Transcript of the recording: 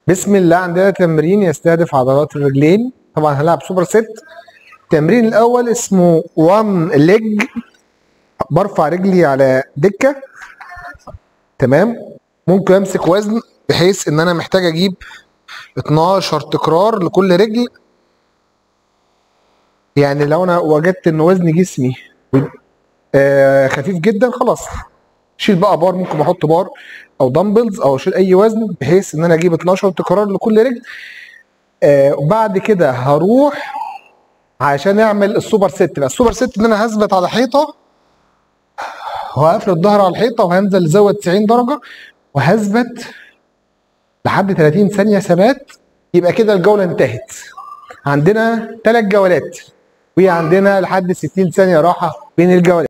بسم الله عندنا تمرين يستهدف عضلات الرجلين طبعا هنلعب سوبر ست التمرين الاول اسمه وان ليج برفع رجلي على دكه تمام ممكن امسك وزن بحيث ان انا محتاج اجيب 12 تكرار لكل رجل يعني لو انا وجدت ان وزن جسمي آه خفيف جدا خلاص شيل بقى بار ممكن احط بار او دمبلز او اشيل اي وزن بحيث ان انا اجيب 12 تكرار لكل رجل آه وبعد كده هروح عشان اعمل السوبر ست بقى السوبر ست ان انا هثبت على حيطه وهقفل الظهر على الحيطه وهنزل لزاويه 90 درجه وهثبت لحد 30 ثانيه ثبات يبقى كده الجوله انتهت عندنا ثلاث جولات وعندنا لحد 60 ثانيه راحه بين الجولات